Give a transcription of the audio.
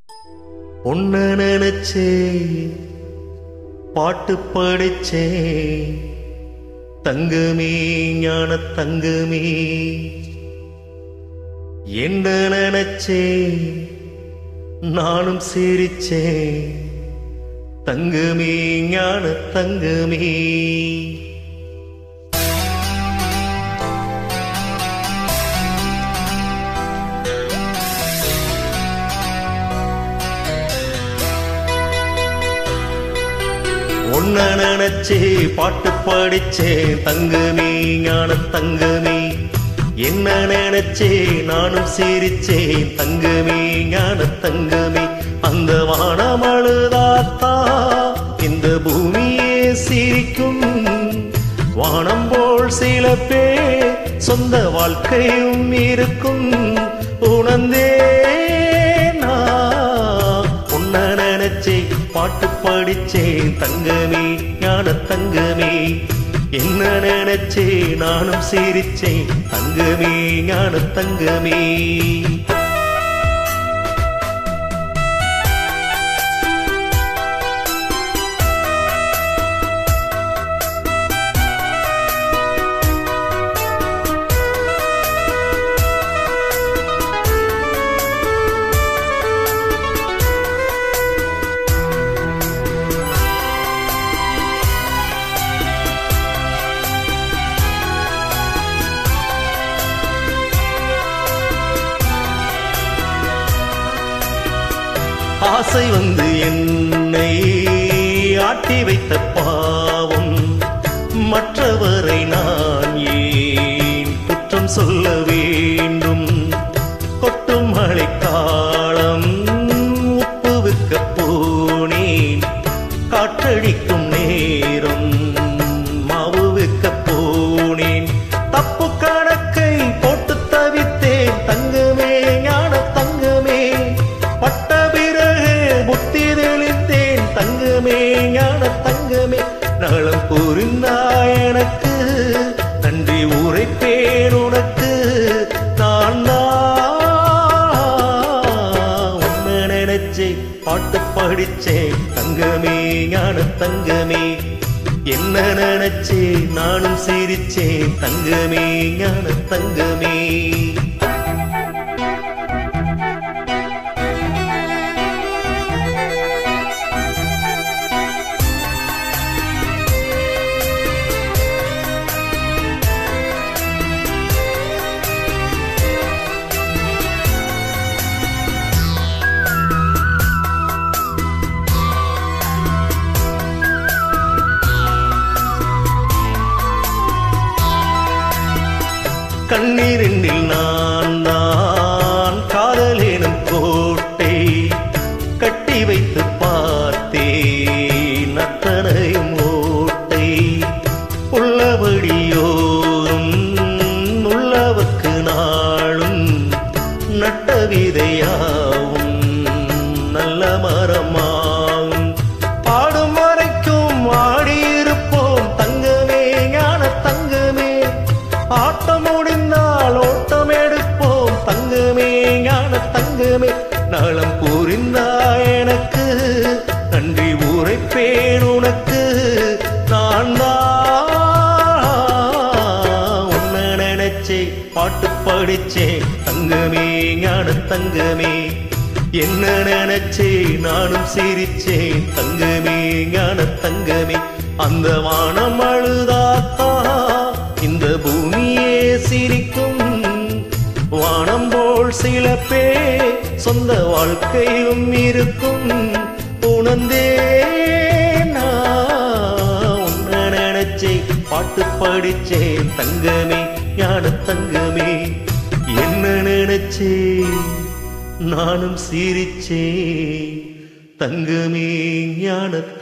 உன்ன நினைச்சே பாட்டு படிச்சே தங்கமே ஞான தங்கமே என்ன நினைச்சே நானும் சிரிச்சேன் தங்கமே ஞான தங்கமே உன்ன நினைச்சே பாட்டு படிச்சேன் தங்கமே ஞான தங்கமே என்ன நினைச்சே நானும் சிரிச்சேன் தங்கமே ஞான தங்கமே அந்த வானம் அழுதாத்தா இந்த பூமியே சிரிக்கும் வானம் போல் சில பேர் சொந்த வாழ்க்கையும் இருக்கும் உணர்ந்தே நான் உன்ன நினைச்சே பாட்டு படிச்சேன் தங்கமே ஞான தங்கமே என்ன நினைச்சே நானும் சிரிச்சேன் தங்கமே ஞான தங்கமே ஆசை வந்து என்னை ஆட்டி வைத்த பாவம் மற்றவரை நான் ஏன் குற்றம் சொல்ல வேண்டும் கொட்டும் மழைக்காலம் உப்பு விற்க போனேன் காற்றடிக்கும் நேரம் மாவு விற்க போனேன் தப்பு கணக்கை போட்டு தவித்தேன் தங்கமே ஞான தங்கமே பட்ட பிறகு புத்தி தெளித்தேன் தங்கமே ஞான தங்கமே நலம் புரிந்தாய் எனக்கு நன்றி உரைப்பேன் உனக்கு நான் உன்னை நினைச்சே பாட்டு படிச்சேன் தங்கமே ஞான தங்கமே என்ன நினைச்சே நானும் சிரிச்சேன் தங்கமே ஞான தங்கமே கண்ணீரினில் நான் நான் காதலேனும் கோட்டை கட்டி வைத்து பார்த்தேன் அத்தனையும் ஓட்டை உள்ளபடியோரும் உள்ளவர்க்கு நாளும் நட்ட விதையாவும் நல்ல மரமாகும் பாடும் வரைக்கும் ஆடியிருப்போம் தங்கமே ஞான தங்கமே ஆட்டம் முடிந்தால் ஓட்டம் எடுப்போம் தங்கமே ஞான தங்கமே நலம் புரிந்தாய் எனக்கு நன்றி உரைப்பேன் உனக்கு நான் உன்னை நினைச்சே பாட்டு படிச்சேன் தங்கமே ஞான தங்கமே என்ன நினைச்சே நானும் சிரிச்சேன் தங்கமே ஞான தங்கமே அந்த வானம் அழுதாத்தா இந்த பூமியே சிரிக்கும் வானம் போல் சில பேர் சொந்த வாழ்க்கையும் இருக்கும் உணர்ந்தே நான் உன்னை நினைச்சே பாட்டு படிச்சேன் தங்கமே ஞான தங்கமே என்ன நினைச்சே நானும் சிரிச்சேன் தங்கமே ஞான